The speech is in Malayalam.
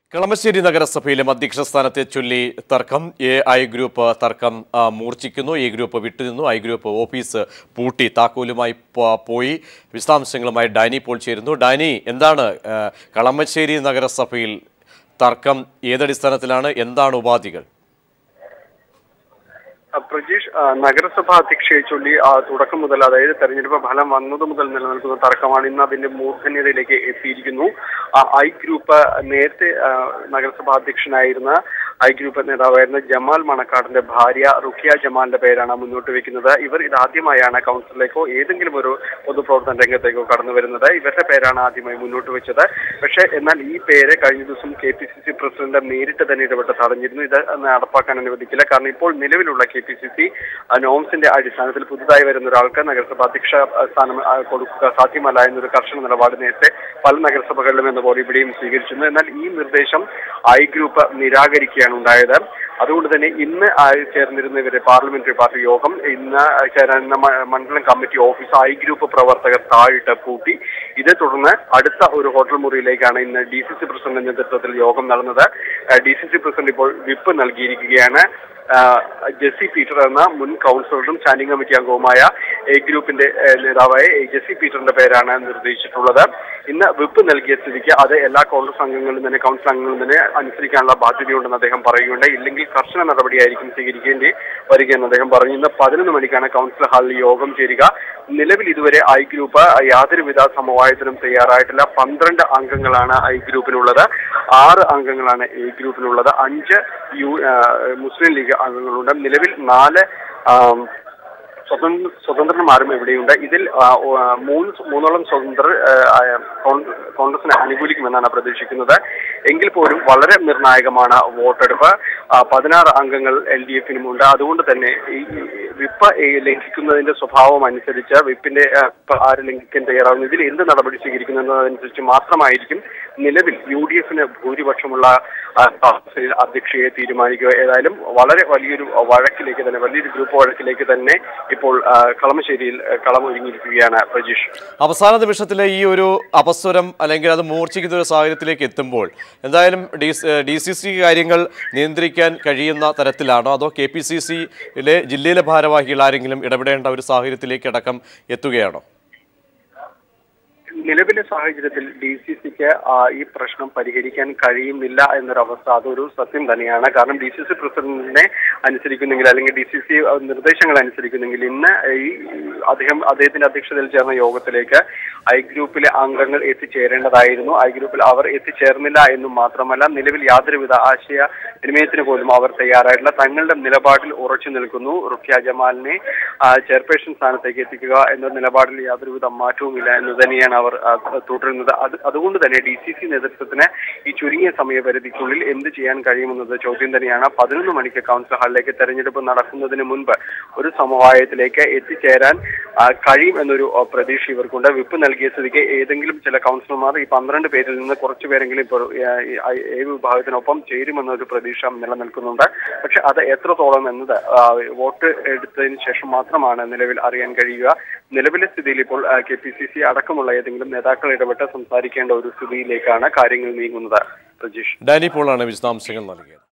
കളമശ്ശേരി നഗരസഭയിലെ അധ്യക്ഷ സ്ഥാനത്തെ ചൊല്ലി തർക്കം എ ഐ ഗ്രൂപ്പ് തർക്കം ആ, മൂർച്ഛിക്കുന്നു എ ഗ്രൂപ്പ് വിട്ടുനിന്നു ഐ ഗ്രൂപ്പ് ഓഫീസ് പൂട്ടി താക്കോലുമായി പോ- പോയി വിശദാംശങ്ങളുമായി ഡാനി പോൾ ചേരുന്നു ഡാനി എന്താണ് ആ, കളമശ്ശേരി നഗരസഭയിൽ തർക്കം ഏതടിസ്ഥാനത്തിലാണ് എന്താണ് ഉപാധികൾ ആ, പ്രജീഷ് ആ, നഗരസഭാ അധ്യക്ഷയെ ചൊല്ലി ആ, തുടക്കം മുതൽ അതായത് തെരഞ്ഞെടുപ്പ് ഫലം വന്നത് മുതൽ നിലനിൽക്കുന്ന തർക്കമാണ് ഇന്ന് അതിന്റെ മൂർധന്യതയിലേക്ക് എത്തിയിരിക്കുന്നു ആ, ഐ ഗ്രൂപ്പ് നേരത്തെ ആ, നഗരസഭാ അധ്യക്ഷനായിരുന്ന ഐ ഗ്രൂപ്പ് നേതാവായിരുന്ന ജമാൽ മണക്കാടിന്റെ ഭാര്യ റുഖിയ ജമാലിന്റെ പേരാണ് മുന്നോട്ട് വെക്കുന്നത് ഇവർ ഇതാദ്യമായാണ് കൗൺസിലിലേക്കോ ഏതെങ്കിലും ഒരു പൊതുപ്രവർത്തന രംഗത്തേക്കോ കടന്നു വരുന്നത് ഇവരുടെ പേരാണ് ആദ്യമായി മുന്നോട്ട് വെച്ചത് പക്ഷേ എന്നാൽ ഈ പേര് കഴിഞ്ഞ ദിവസം K P C C president നേരിട്ട് തന്നെ ഇടപെട്ട് തടഞ്ഞിരുന്നു ഇത് നടപ്പാക്കാൻ അനുവദിക്കില്ല കാരണം ഇപ്പോൾ നിലവിലുള്ള കെ പി സി സി നോംസിന്റെ അടിസ്ഥാനത്തിൽ പുതുതായി വരുന്ന ഒരാൾക്ക് നഗരസഭ അധ്യക്ഷ ആ, സ്ഥാനം ആ, കൊടുക്കുക സാധ്യമല്ല എന്നൊരു കർശന നിലപാട് നേരത്തെ പല നഗരസഭകളിലും എന്ന പോലെ ഇവിടെയും സ്വീകരിച്ചിരുന്നു എന്നാൽ ഈ നിർദ്ദേശം ഐ ഗ്രൂപ്പ് നിരാകരിക്കുകയാണ് ഉണ്ടായത് അതുകൊണ്ട് തന്നെ ഇന്ന് ആ ചേർന്നിരുന്ന ഇവരുടെ പാർലമെന്ററി പാർട്ടി യോഗം ഇന്ന് ചേരാനിരുന്ന മ- മണ്ഡലം കമ്മിറ്റി ഓഫീസ് ഐ ഗ്രൂപ്പ് പ്രവർത്തകർ താഴിട്ട് പൂട്ടി ഇതേ തുടർന്ന് അടുത്ത ഒരു ഹോട്ടൽ മുറിയിലേക്കാണ് ഇന്ന് ഡി സി സി പ്രസിഡന്റ് നേതൃത്വത്തിൽ യോഗം നടന്നത് ഡി സി സി പ്രസിഡന്റ് ഇപ്പോൾ വിപ്പ് നൽകിയിരിക്കുകയാണ് ആ, ജെസ്സി പീറ്റർ എന്ന മുൻ കൗൺസിലറും സ്റ്റാൻഡിംഗ് കമ്മിറ്റി അംഗവുമായ എ ഗ്രൂപ്പിന്റെ ഏ, നേതാവായ എ ജെസ്സി പീറ്ററിന്റെ പേരാണ് നിർദ്ദേശിച്ചിട്ടുള്ളത് ഇന്ന് വിപ്പ് നൽകിയ സ്ഥിതിക്ക് അത് എല്ലാ കോൺഗ്രസ് അംഗങ്ങളും തന്നെ കൗൺസിൽ അംഗങ്ങളും തന്നെ അനുസരിക്കാനുള്ള ബാധ്യതയുണ്ടെന്ന് അദ്ദേഹം പറയുകയുണ്ടായി ഇല്ലെങ്കിൽ കർശന നടപടിയായിരിക്കും സ്വീകരിക്കേണ്ടി വരികയെന്ന് അദ്ദേഹം പറഞ്ഞു ഇന്ന് പതിനൊന്ന് മണിക്കാണ് കൗൺസിൽ ഹാളിൽ യോഗം ചേരുക നിലവിൽ ഇതുവരെ ഐ ഗ്രൂപ്പ് യാതൊരുവിധ സമവായത്തിനും തയ്യാറായിട്ടില്ല പന്ത്രണ്ട് അംഗങ്ങളാണ് ഐ ഗ്രൂപ്പിനുള്ളത് ആറ് അംഗങ്ങളാണ് എ ഗ്രൂപ്പിനുള്ളത് അഞ്ച് യു ആ, മുസ്ലിം ലീഗ് അംഗങ്ങളുണ്ട് നിലവിൽ നാല് ആം, സ്വതന്ത്ര സ്വതന്ത്രന്മാരും ഇവിടെയുണ്ട് ഇതിൽ ആ, ഓ, ആ, മൂന്ന് മൂന്നോളം സ്വതന്ത്രർ ആ, ആ, കോൺ- കോൺഗ്രസിനെ അനുകൂലിക്കുമെന്നാണ് പ്രതീക്ഷിക്കുന്നത് എങ്കിൽ പോലും വളരെ നിർണായകമാണ് വോട്ടെടുപ്പ് ആ, പതിനാറ് അംഗങ്ങൾ എൽ ഡി എഫിനുമുണ്ട് അതുകൊണ്ട് തന്നെ ഈ ഈ വിപ്പ് ഈ ലംഘിക്കുന്നതിന്റെ സ്വഭാവം അനുസരിച്ച് വിപ്പിന്റെ ആ, ഇപ്പ ആര് ലംഘിക്കാൻ തയ്യാറാവുന്നു ഇതിൽ എന്ത് നടപടി സ്വീകരിക്കുന്നു എന്നതനുസരിച്ച് മാത്രമായിരിക്കും നിലവിൽ യു ഡി എഫിന് ഭൂരിപക്ഷമുള്ള ആ, കൗൺസിൽ അധ്യക്ഷയെ തീരുമാനിക്കുക ഏതായാലും വളരെ വലിയൊരു വഴക്കിലേക്ക് തന്നെ വലിയൊരു ഗ്രൂപ്പ് വഴക്കിലേക്ക് തന്നെ ഇപ്പോൾ ആ, കളമശ്ശേരിയിൽ ആ, കളമൊരുങ്ങിയിരിക്കുകയാണ് പ്രജീഷ് അവസാന നിമിഷത്തിലെ ഈ ഒരു അപസ്വരം അല്ലെങ്കിൽ അത് മൂർച്ഛിക്കുന്ന ഒരു സാഹചര്യത്തിലേക്ക് എത്തുമ്പോൾ എന്തായാലും ഡി ഡി സി സി കാര്യങ്ങൾ നിയന്ത്രിക്കാൻ കഴിയുന്ന തരത്തിലാണോ അതോ കെ പി സി സിയിലെ ജില്ലയിലെ ഭാരവാഹികൾ ആരെങ്കിലും ഇടപെടേണ്ട ഒരു സാഹചര്യത്തിലേക്ക് അടക്കം എത്തുകയാണോ നിലവിലെ സാഹചര്യത്തിൽ ഡി സി സിക്ക് ഈ പ്രശ്നം പരിഹരിക്കാൻ കഴിയുന്നില്ല എന്നൊരവസ്ഥ അതൊരു സത്യം തന്നെയാണ് കാരണം ഡി സി സി പ്രസിഡന്റിനെ അനുസരിക്കുന്നെങ്കിൽ അല്ലെങ്കിൽ ഡി സി സി നിർദ്ദേശങ്ങൾ അനുസരിക്കുന്നെങ്കിൽ ഇന്ന് ഈ അദ്ദേഹം അദ്ദേഹത്തിന്റെ അധ്യക്ഷതയിൽ ചേർന്ന യോഗത്തിലേക്ക് ഐ ഗ്രൂപ്പിലെ അംഗങ്ങൾ എത്തിച്ചേരേണ്ടതായിരുന്നു ഐ ഗ്രൂപ്പിൽ അവർ എത്തിച്ചേർന്നില്ല എന്നും മാത്രമല്ല നിലവിൽ യാതൊരുവിധ ആശയ വിനിമയത്തിന് പോലും അവർ തയ്യാറായിട്ടില്ല തങ്ങളുടെ നിലപാടിൽ ഉറച്ചു നിൽക്കുന്നു റുഖ്യ ജമാലിനെ ആ, ചെയർപേഴ്സൺ സ്ഥാനത്തേക്ക് എത്തിക്കുക എന്ന നിലപാടിൽ യാതൊരുവിധ മാറ്റവുമില്ല എന്ന് തന്നെയാണ് അവർ ആ, തുടരുന്നത് അത് അതുകൊണ്ട് തന്നെ ഡി സി സി നേതൃത്വത്തിന് ഈ ചുരുങ്ങിയ സമയപരിധിക്കുള്ളിൽ എന്ത് ചെയ്യാൻ കഴിയുമെന്നത് ചോദ്യം തന്നെയാണ് പതിനൊന്ന് മണിക്ക് കൗൺസിൽ ഹാളിലേക്ക് തെരഞ്ഞെടുപ്പ് നടക്കുന്നതിന് മുൻപ് ഒരു സമവായത്തിലേക്ക് എത്തിച്ചേരാൻ ആ, കഴിയും എന്നൊരു ആ, പ്രതീക്ഷ ഇവർക്കുണ്ട് വിപ്പ് നൽകിയ സ്ഥിതിക്ക് ഏതെങ്കിലും ചില കൗൺസിലർമാർ ഈ പന്ത്രണ്ട് പേരിൽ നിന്ന് കുറച്ചു പേരെങ്കിലും ഇപ്പോൾ ആ, ഈ ഐ- എ വിഭാഗത്തിനൊപ്പം ചേരുമെന്നൊരു പ്രതീക്ഷ നിലനിൽക്കുന്നുണ്ട് പക്ഷെ അത് എത്രത്തോളം എന്നത് ആ, വോട്ട് എടുത്തതിന് ശേഷം മാത്രമാണ് നിലവിൽ അറിയാൻ കഴിയുക നിലവിലെ സ്ഥിതിയിൽ ഇപ്പോൾ കെ പി സി സി അടക്കമുള്ള ഏതെങ്കിലും നേതാക്കൾ ഇടപെട്ട് സംസാരിക്കേണ്ട ഒരു സ്ഥിതിയിലേക്കാണ് കാര്യങ്ങൾ നീങ്ങുന്നത് പ്രജീഷ് ഡാനി പോളാണ് വിശദാംശങ്ങൾ നൽകിയത്